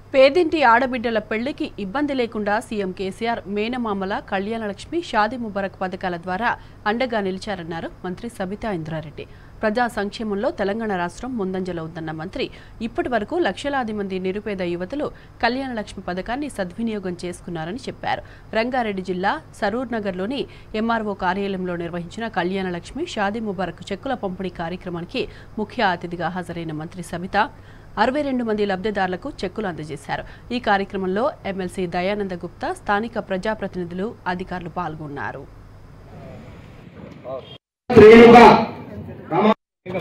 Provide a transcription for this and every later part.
పేదింటి ఆడబిడ్డల పెళ్లికి ఇబ్బంది లేకుండా సీఎం కేసీఆర్ మేనమామల కళ్యాణలక్ష్మి షాదీ ముబారక్ పథకాల ద్వారా అండగా నిలిచారన్నారు మంత్రి సబితా ఇంద్రారెడ్డి ప్రజా సంక్షేమంలో తెలంగాణ రాష్ట్రం ముందంజలో ఉందన్న మంత్రి ఇప్పటి వరకు లక్షలాది మంది నిరుపేద యువతులు కళ్యాణలక్ష్మి పథకాన్ని సద్వినియోగం చేసుకున్నారని చెప్పారు రంగారెడ్డి జిల్లా సరూర్ నగర్లోని ఎంఆర్ఓ కార్యాలయంలో నిర్వహించిన కళ్యాణలక్ష్మి షాదీ ముబారక్ చెక్కుల పంపిణీ కార్యక్రమానికి ముఖ్య అతిథిగా హాజరైన మంత్రి సబిత అరవై రెండు మంది లబ్ధిదారులకు చెక్కులు అందజేశారు ఈ కార్యక్రమంలో ఎమ్మెల్సీ దయానంద గుప్తా స్థానిక ప్రజాప్రతినిధులు అధికారులు పాల్గొన్నారు రేణుక రమ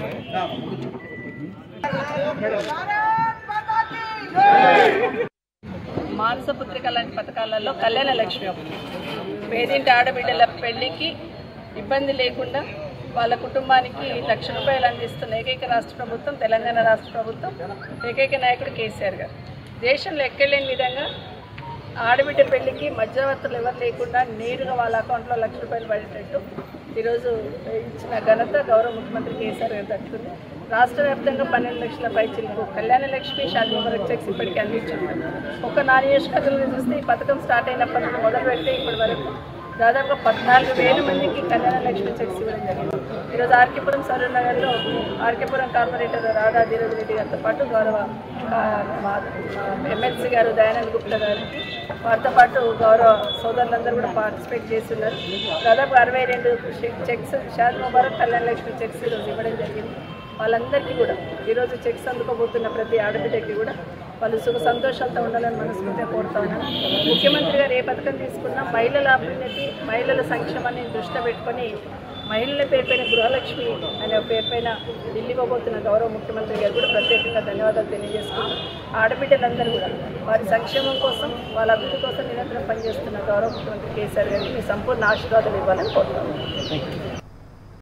మానస పుత్రిక లాంటి పథకాలలో కళ్యాణ లక్ష్మి ఒకటి పేదింటి ఆడబిడ్డల పెళ్లికి ఇబ్బంది లేకుండా వాళ్ళ కుటుంబానికి లక్ష రూపాయలు అందిస్తున్న ఏకైక రాష్ట్ర ప్రభుత్వం తెలంగాణ రాష్ట్ర ప్రభుత్వం ఏకైక నాయకుడు కేసీఆర్ గారు దేశంలో ఎక్కలేని విధంగా ఆడబిడ్డ పెళ్లికి మధ్యవర్తులు ఎవరు లేకుండా నేరుగా వాళ్ళ అకౌంట్లో లక్ష రూపాయలు పడేటట్టు ఈరోజు ఇచ్చిన ఘనత గౌరవ ముఖ్యమంత్రి కేసీఆర్ గారు దక్కుతుంది రాష్ట్ర వ్యాప్తంగా పన్నెండు లక్షల పైచిలకు కళ్యాణ లక్ష్మి షాదీ ముబారక్ చెక్స్ ఇప్పటికీ అందించున్నారు ఒక నా నియోజకవర్గంలో చూస్తే ఈ పథకం స్టార్ట్ అయినప్పటి నుండి మొదలుపెట్టి ఇప్పటి వరకు దాదాపుగా పద్నాలుగు వేల మందికి కళ్యాణ లక్ష్మి చెక్స్ ఇవ్వడం జరిగింది ఈరోజు ఆర్కేపురం సరూర్ నగర్లో ఆర్కేపురం కార్పొరేటర్ రాధా ధీరజ్ రెడ్డి గారితో పాటు గౌరవ ఆ, మా ఎమ్మెల్సీ గారు దయానంద్ గుప్తా గారికి వారితో పాటు గౌరవ సోదరులందరూ కూడా పార్టిసిపేట్ చేస్తున్నారు దాదాపు అరవై రెండు చెక్స్ షాద్ ముబారక్ కళ్యాణ లక్ష్మి చెక్స్ ఈరోజు ఇవ్వడం జరిగింది వాళ్ళందరికీ కూడా ఈరోజు చెక్స్ అందుకోబోతున్న ప్రతి ఆడబిడ్డకి కూడా వాళ్ళు సుఖ సంతోషాలతో ఉండాలని మనస్ఫూర్తిగా కోరుతా ఉన్నాను ముఖ్యమంత్రి గారు ఏ పథకం తీసుకున్నా మహిళల అభ్యున్నతి మహిళల సంక్షేమాన్ని దృష్టిలో పెట్టుకొని మహిళల పేరుపైన గృహలక్ష్మి అనే పేరుపైన ఢిల్లీ పోబోతున్న గౌరవ ముఖ్యమంత్రి గారు కూడా ప్రత్యేకంగా ధన్యవాదాలు తెలియజేసుకుంటూ ఆడబిడ్డలందరూ కూడా వారి సంక్షేమం కోసం వాళ్ళ అభివృద్ధి కోసం నిరంతరం పనిచేస్తున్న గౌరవ ముఖ్యమంత్రి కేసీఆర్ గారికి మీ సంపూర్ణ ఆశీర్వాదాలు ఇవ్వాలని కోరుతాను